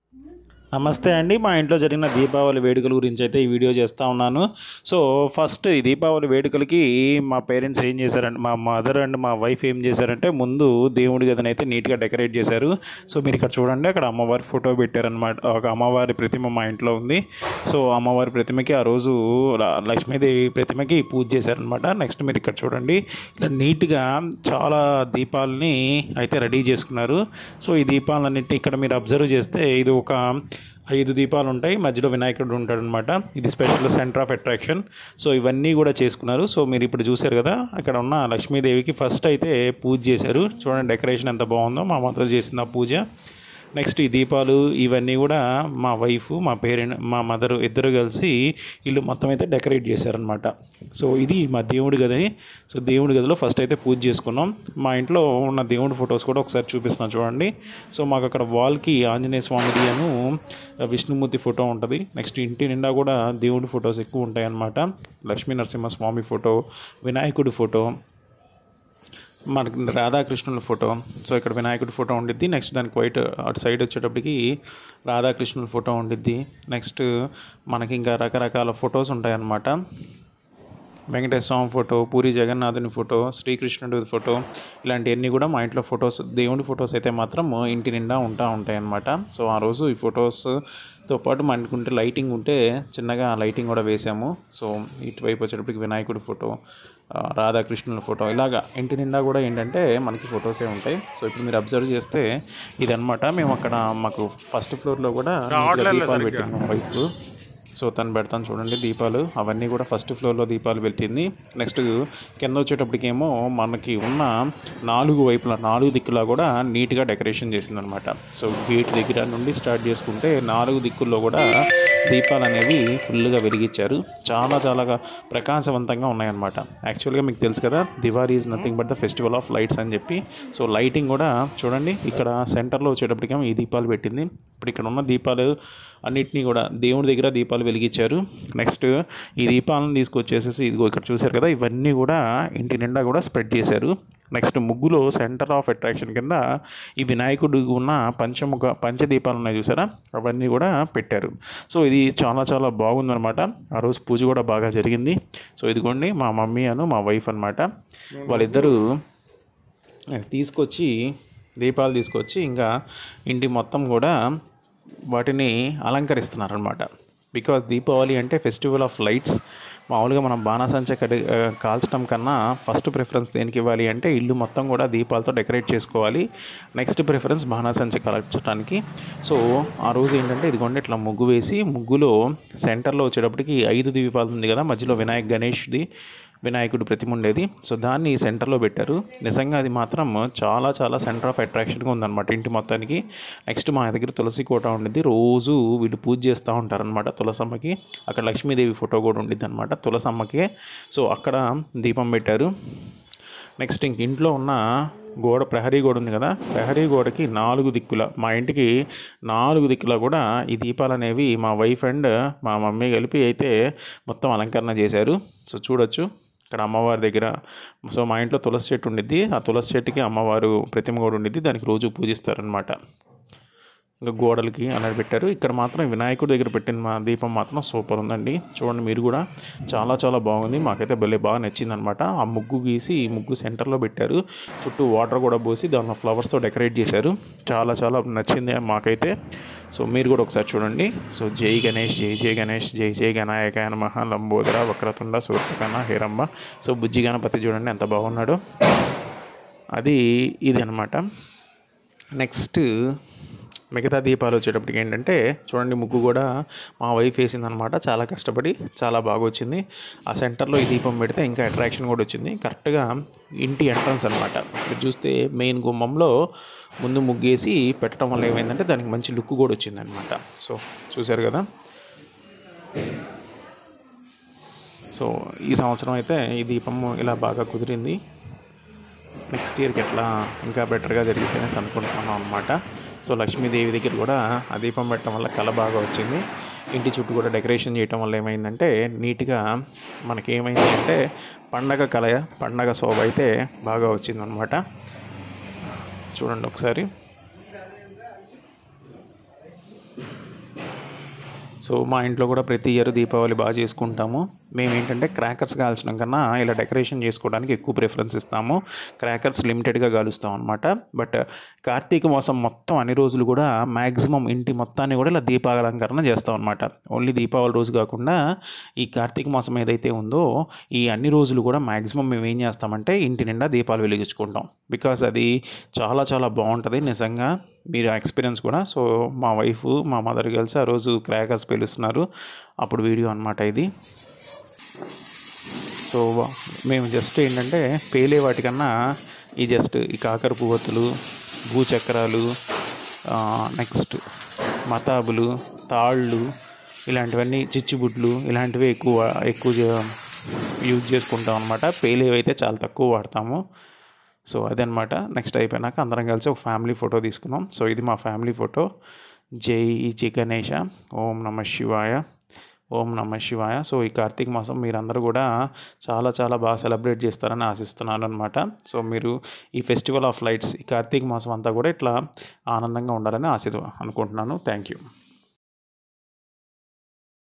నమస్తే అండి మా ఇంట్లో జరిగిన దీపావళి వేడుకల గురించి అయితే ఈ వీడియో చేస్తూ ఉన్నాను సో ఫస్ట్ ఈ దీపావళి వేడుకలకి మా పేరెంట్స్ ఏం చేశారంటే మా మదర్ అండ్ మా వైఫ్ ఏం చేశారంటే ముందు దేవుడి గదిని అయితే నీట్గా డెకరేట్ చేశారు సో మీరు ఇక్కడ చూడండి అక్కడ అమ్మవారి ఫోటో పెట్టారనమాట ఒక అమ్మవారి ప్రతిమ మా ఇంట్లో ఉంది సో అమ్మవారి ప్రతిమకి ఆ రోజు ల- లక్ష్మీదేవి ప్రతిమకి పూజ చేశారనమాట నెక్స్ట్ మీరు ఇక్కడ చూడండి ఇలా నీట్గా చాలా దీపాలని అయితే రెడీ చేసుకున్నారు సో ఈ దీపాలన్నింటినీ ఇక్కడ మీరు అబ్జర్వ్ చేస్తే ఇది ఒక ఐదు దీపాలు ఉంటాయి మధ్యలో వినాయకుడు ఉంటాడు అనమాట ఇది special centre of attraction so ఇవన్నీ కూడా చేసుకున్నారు సో మీరు ఇప్పుడు చూశారు కదా అక్కడ ఉన్న లక్ష్మీదేవికి ఫస్ట్ అయితే పూజ చేశారు చూడండి డెకరేషన్ ఎంత బాగుందో మా మదర్ చేసిన పూజ నెక్స్ట్ ఈ దీపాలు ఇవన్నీ కూడా మా వైఫ్ మా పేరెంట్ మా మదర్ ఇద్దరు కలిసి ఇల్లు మొత్తం అయితే డెకరేట్ చేశారనమాట సో ఇది మా దేవుడి గది సో దేవుడి గదిలో ఫస్ట్ అయితే పూజ చేసుకున్నాం మా ఇంట్లో ఉన్న దేవుడి ఫొటోస్ కూడా ఒకసారి చూపిస్తున్నాను చూడండి సో మాకు అక్కడ వాల్కి ఆంజనేయ స్వామిది అను విష్ణుమూర్తి ఫోటో ఉంటుంది నెక్స్ట్ ఇంటి నిండా కూడా దేవుడి ఫొటోస్ ఎక్కువ ఉంటాయి అన్నమాట లక్ష్మీ నరసింహ స్వామి ఫోటో వినాయకుడి ఫోటో మనకి రాధాకృష్ణుల ఫోటో సో ఇక్కడ వినాయకుడి ఫోటో ఉండిద్ది నెక్స్ట్ దానికి వైట్ అటు సైడ్ వచ్చేటప్పటికి రాధాకృష్ణుల ఫోటో ఉండిద్ది నెక్స్ట్ మనకి ఇంకా రకరకాల ఫొటోస్ ఉంటాయన్నమాట వెంకటేశ్వర స్వామి ఫోటో పూరి జగన్నాథుని ఫోటో శ్రీకృష్ణుడి ఫోటో ఇలాంటివన్నీ కూడా మా ఇంట్లో ఫొటోస్ దేవుడి ఫొటోస్ అయితే మాత్రం ఇంటి నిండా ఉంటా ఉంటాయి అన్నమాట సో ఆ రోజు ఈ ఫొటోస్తో పాటు మనకుంటే లైటింగ్ ఉంటే చిన్నగా లైటింగ్ కూడా వేసాము సో ఇటువైపు వచ్చేటప్పటికి వినాయకుడి ఫోటో ఆ, రాధాకృష్ణుల ఫోటో ఇలాగా ఇంటి నిండా కూడా ఏంటంటే మనకి ఫొటోసే ఉంటాయి సో ఇప్పుడు మీరు అబ్జర్వ్ చేస్తే ఇదనమాట మేము అక్కడ మాకు ఫస్ట్ ఫ్లోర్లో కూడా నీట్గా దీపాలు పెట్టినాం వైపు సో తను పెడతాను చూడండి దీపాలు అవన్నీ కూడా ఫస్ట్ ఫ్లోర్లో దీపాలు పెట్టింది నెక్స్ట్ కింద వచ్చేటప్పటికేమో మనకి ఉన్న నాలుగు వైపులా నాలుగు దిక్కులా కూడా నీట్గా డెకరేషన్ చేసిందనమాట సో గేట్ దగ్గర నుండి స్టార్ట్ చేసుకుంటే నాలుగు దిక్కుల్లో కూడా దీపాలు అనేవి ఫుల్గా వెలిగించారు చాలా చాలా ప్రకాశవంతంగా ఉన్నాయన్నమాట యాక్చువల్గా మీకు తెలుసు కదా Diwali is nothing but the festival of lights అని చెప్పి సో లైటింగ్ కూడా చూడండి ఇక్కడ సెంటర్లో వచ్చేటప్పటికేమో ఈ దీపాలు పెట్టింది ఇప్పుడు ఇక్కడ ఉన్న దీపాలు అన్నిటినీ కూడా దేవుడి దగ్గర దీపాలు వెలిగించారు నెక్స్ట్ ఈ దీపాలను తీసుకొచ్చేసేసి ఇదిగో ఇక్కడ చూశారు కదా ఇవన్నీ కూడా ఇంటి నిండా కూడా స్ప్రెడ్ చేశారు నెక్స్ట్ ముగ్గులో సెంటర్ ఆఫ్ అట్రాక్షన్ కింద ఈ వినాయకుడు ఉన్న పంచముఖ పంచదీపాలు ఉన్నాయి చూసారా అవన్నీ కూడా పెట్టారు సో ఇది చాలా చాలా బాగుందన్నమాట ఆ రోజు పూజ కూడా బాగా జరిగింది సో ఇదిగోండి మా మమ్మీ అను మా వైఫ్ అనమాట వాళ్ళిద్దరూ తీసుకొచ్చి దీపాలు తీసుకొచ్చి ఇంకా ఇంటి మొత్తం కూడా వాటిని అలంకరిస్తున్నారనమాట బికాస్ దీపావళి అంటే ఫెస్టివల్ ఆఫ్ లైట్స్ మామూలుగా మనం బాణాసంచ కడి ఆ, కాల్చడం కన్నా ఫస్ట్ ప్రిఫరెన్స్ దేనికి ఇవ్వాలి అంటే ఇల్లు మొత్తం కూడా దీపాలతో డెకరేట్ చేసుకోవాలి నెక్స్ట్ ప్రిఫరెన్స్ బాణాసంచ కాల్చడానికి సో ఆ రోజు ఏంటంటే ఇదిగోండి ఇట్లా ముగ్గు వేసి ముగ్గులో సెంటర్లో వచ్చేటప్పటికి ఐదు దీపాలు ఉంది కదా మధ్యలో వినాయక్ గణేష్ది వినాయకుడి ప్రతిమ ఉండేది సో దాన్ని సెంటర్లో పెట్టారు నిజంగా అది మాత్రం చాలా చాలా సెంటర్ ఆఫ్ అట్రాక్షన్గా ఉందన్నమాట ఇంటి మొత్తానికి నెక్స్ట్ మా దగ్గర తులసి కోట ఉండిద్ది రోజు వీళ్ళు పూజ చేస్తూ ఉంటారనమాట తులసమ్మకి అక్కడ లక్ష్మీదేవి ఫోటో కూడా ఉండిద్ది అనమాట తులసమ్మకి సో అక్కడ దీపం పెట్టారు నెక్స్ట్ ఇంక ఇంట్లో ఉన్న గోడ ప్రహరీ గోడ ఉంది కదా ప్రహరీ గోడకి నాలుగు దిక్కుల మా ఇంటికి నాలుగు దిక్కుల కూడా ఈ దీపాలు అనేవి మా వైఫ్ అండ్ మా మమ్మీ కలిపి అయితే మొత్తం అలంకరణ చేశారు సో చూడొచ్చు ఇక్కడ అమ్మవారి దగ్గర సో మా ఇంట్లో తులసి చెట్టు ఉండిద్ది ఆ తులసి చెట్టుకి అమ్మవారు ప్రతిమ కూడా ఉండిద్ది దానికి రోజు పూజిస్తారనమాట ఇంకా గోడలకి అనేది పెట్టారు ఇక్కడ మాత్రం వినాయకుడి దగ్గర పెట్టిన మా దీపం మాత్రం సూపర్ ఉందండి చూడండి మీరు కూడా చాలా చాలా బాగుంది మాకైతే భలే బాగా నచ్చింది అనమాట ఆ ముగ్గు గీసి ఈ ముగ్గు సెంటర్లో పెట్టారు చుట్టూ వాటర్ కూడా పోసి దానిలో ఫ్లవర్స్తో డెకరేట్ చేశారు చాలా చాలా నచ్చింది మాకైతే సో మీరు కూడా ఒకసారి చూడండి సో జై గణేష్ జై జై గణేష్ జై జై గణాయక నమః లంబోదర వక్రతుండ సూర్యకన హేరమ్మ సో బుజ్జి గణపతి చూడండి ఎంత బాగున్నాడో అది ఇది అనమాట నెక్స్ట్ మిగతా దీపాలు వచ్చేటప్పటికి ఏంటంటే చూడండి ముగ్గు కూడా మా వైఫ్ వేసిందనమాట చాలా కష్టపడి చాలా బాగా వచ్చింది ఆ సెంటర్లో ఈ దీపం పెడితే ఇంకా అట్రాక్షన్ కూడా వచ్చింది కరెక్ట్గా ఇంటి ఎంట్రన్స్ అనమాట మీరు చూస్తే మెయిన్ గుమ్మంలో ముందు ముగ్గేసి పెట్టడం వల్ల ఏమైందంటే దానికి మంచి లుక్ కూడా వచ్చిందనమాట సో చూశారు కదా సో ఈ సంవత్సరం అయితే ఈ దీపం ఇలా బాగా కుదిరింది నెక్స్ట్ ఇయర్కి ఎట్లా ఇంకా బెటర్గా జరిగితేనేసి అనుకుంటున్నాం అనమాట సో లక్ష్మీదేవి దగ్గర కూడా ఆ దీపం పెట్టడం వల్ల కళ బాగా వచ్చింది ఇంటి చుట్టూ కూడా డెకరేషన్ చేయటం వల్ల ఏమైందంటే నీట్గా మనకి ఏమైంది అంటే పండగ కళ పండగ శోభ అయితే బాగా వచ్చిందనమాట చూడండి ఒకసారి సో మా ఇంట్లో కూడా ప్రతి ఇయర్ దీపావళి బాగా చేసుకుంటాము మేము ఏంటంటే క్రాకర్స్ కాల్చడం కన్నా ఇలా డెకరేషన్ చేసుకోవడానికి ఎక్కువ ప్రిఫరెన్స్ ఇస్తాము క్రాకర్స్ లిమిటెడ్గా కాలుస్తాం అనమాట బట్ కార్తీక మాసం మొత్తం అన్ని రోజులు కూడా మ్యాక్సిమం ఇంటి మొత్తాన్ని కూడా ఇలా దీపాలంకరణ చేస్తాం అనమాట ఓన్లీ దీపావళి రోజు కాకుండా ఈ కార్తీక మాసం ఏదైతే ఉందో ఈ అన్ని రోజులు కూడా మ్యాక్సిమం మేము ఏం చేస్తామంటే ఇంటి నిండా దీపాలు వెలిగించుకుంటాం బికాస్ అది చాలా చాలా బాగుంటుంది నిజంగా మీరు ఎక్స్పీరియన్స్ కూడా సో మా వైఫ్ మా మదర్ కలిసి ఆ రోజు క్రాకర్స్ పిలుస్తున్నారు అప్పుడు వీడియో అనమాట ఇది సో మేము జస్ట్ ఏంటంటే పేలే వాటికన్నా ఈ జస్ట్ ఈ కాకర పువ్వొత్తులు భూచక్రాలు నెక్స్ట్ మతాబులు తాళ్ళు ఇలాంటివన్నీ చిచ్చుబుడ్లు ఇలాంటివి ఎక్కువ ఎక్కువ చే- యూజ్ చేసుకుంటాం అనమాట పేలేవి అయితే చాలా తక్కువ వాడతాము సో అదనమాట నెక్స్ట్ అయిపోయినాక అందరం కలిసి ఒక ఫ్యామిలీ ఫోటో తీసుకున్నాం సో ఇది మా ఫ్యామిలీ ఫోటో జై చి గణేష ఓం నమ శివాయ ఓం నమ శివాయ సో ఈ కార్తీక మాసం మీరందరూ కూడా చాలా చాలా బాగా సెలబ్రేట్ చేస్తారని ఆశిస్తున్నాను అనమాట సో మీరు ఈ ఫెస్టివల్ ఆఫ్ లైట్స్ ఈ కార్తీక మాసం అంతా కూడా ఇట్లా ఆనందంగా ఉండాలని ఆశ అనుకుంటున్నాను థ్యాంక్ యూ